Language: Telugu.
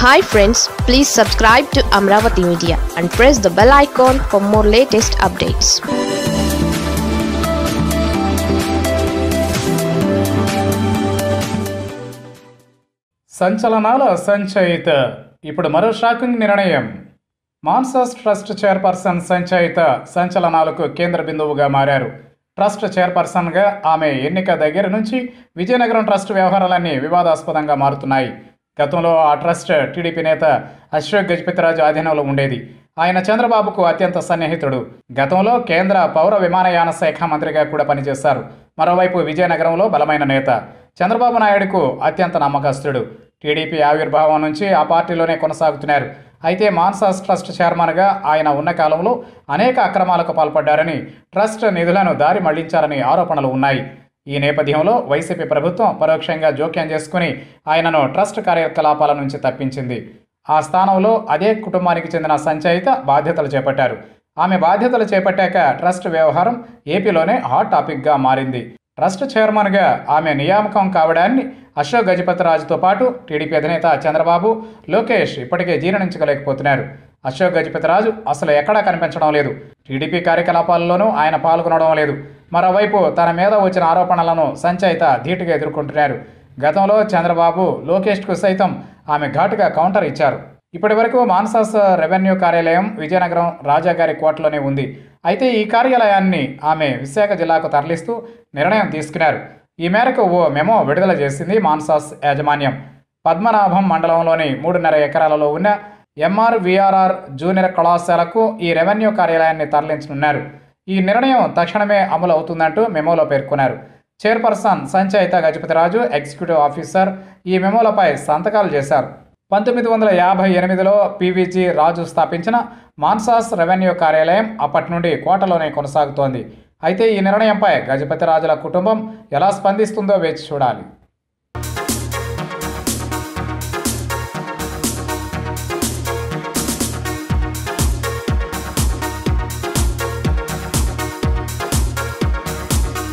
hi friends please subscribe to Amaravati media and press the bell icon for more latest updates సంచలనాల సంచయిత ఇప్పుడు మరో షాకింగ్ నిర్ణయం మాన్సాస్ ట్రస్ట్ చైర్పర్సన్ సంచయిత సంచలనాలకు కేంద్ర బిందువుగా మారారు ట్రస్ట్ చైర్పర్సన్గా ఆమె ఎన్నిక దగ్గర నుంచి విజయనగరం ట్రస్ట్ వ్యవహారాలన్నీ వివాదాస్పదంగా మారుతున్నాయి గతంలో ఆ ట్రస్ట్ టీడీపీ నేత అశోక్ గజపతిరాజు ఆధీనంలో ఉండేది ఆయన చంద్రబాబుకు అత్యంత సన్నిహితుడు గతంలో కేంద్ర పౌర విమానయాన శాఖ మంత్రిగా కూడా పనిచేశారు మరోవైపు విజయనగరంలో బలమైన నేత చంద్రబాబు నాయుడుకు అత్యంత నమ్మకస్తుడు టీడీపీ ఆవిర్భావం నుంచి ఆ పార్టీలోనే కొనసాగుతున్నారు అయితే మాన్సాస్ ట్రస్ట్ చైర్మన్గా ఆయన ఉన్న కాలంలో అనేక అక్రమాలకు పాల్పడ్డారని ట్రస్ట్ నిధులను దారి మళ్లించారని ఆరోపణలు ఉన్నాయి ఈ నేపథ్యంలో వైసీపీ ప్రభుత్వం పరోక్షంగా జోక్యం చేసుకుని ఆయనను ట్రస్ట్ కార్యకలాపాల నుంచి తప్పించింది ఆ స్థానంలో అదే కుటుంబానికి చెందిన సంచయిత బాధ్యతలు చేపట్టారు ఆమె బాధ్యతలు చేపట్టాక ట్రస్ట్ వ్యవహారం ఏపీలోనే హాట్ టాపిక్గా మారింది ట్రస్ట్ చైర్మన్గా ఆమె నియామకం కావడాన్ని అశోక్ గజపతిరాజుతో పాటు టీడీపీ అధినేత చంద్రబాబు లోకేష్ ఇప్పటికే జీర్ణించలేకపోతున్నారు అశోక్ గజపతిరాజు అసలు ఎక్కడా కనిపించడం లేదు టీడీపీ కార్యకలాపాల్లోనూ ఆయన పాల్గొనడం లేదు మరోవైపు తన మీద వచ్చిన ఆరోపణలను సంచయిత ధీటుగా ఎదుర్కొంటున్నారు గతంలో చంద్రబాబు లోకేష్కు సైతం ఆమె ఘాటుగా కౌంటర్ ఇచ్చారు ఇప్పటి వరకు మాన్సాస్ రెవెన్యూ కార్యాలయం విజయనగరం రాజాగారి కోటలోనే ఉంది అయితే ఈ కార్యాలయాన్ని ఆమె విశాఖ జిల్లాకు తరలిస్తూ నిర్ణయం తీసుకున్నారు ఈ మేరకు ఓ మెమో విడుదల చేసింది మాన్సాస్ యాజమాన్యం పద్మనాభం మండలంలోని మూడున్నర ఎకరాలలో ఉన్న ఎంఆర్ విఆర్ఆర్ జూనియర్ కళాశాలకు ఈ రెవెన్యూ కార్యాలయాన్ని తరలించనున్నారు ఈ నిర్ణయం తక్షణమే అమలు అవుతుందంటూ మెమోలో పేర్కొన్నారు chairperson Sanchaita Gajapathiraju executive officer ఈ మెమోలపై సంతకాలు చేశారు పంతొమ్మిది వందల యాభై ఎనిమిదిలో పీవీజీ రాజు స్థాపించిన మాన్సాస్ రెవెన్యూ కార్యాలయం అప్పటి నుండి కోటలోనే కొనసాగుతోంది అయితే ఈ నిర్ణయంపై గజపతిరాజుల కుటుంబం ఎలా స్పందిస్తుందో వేచి చూడాలి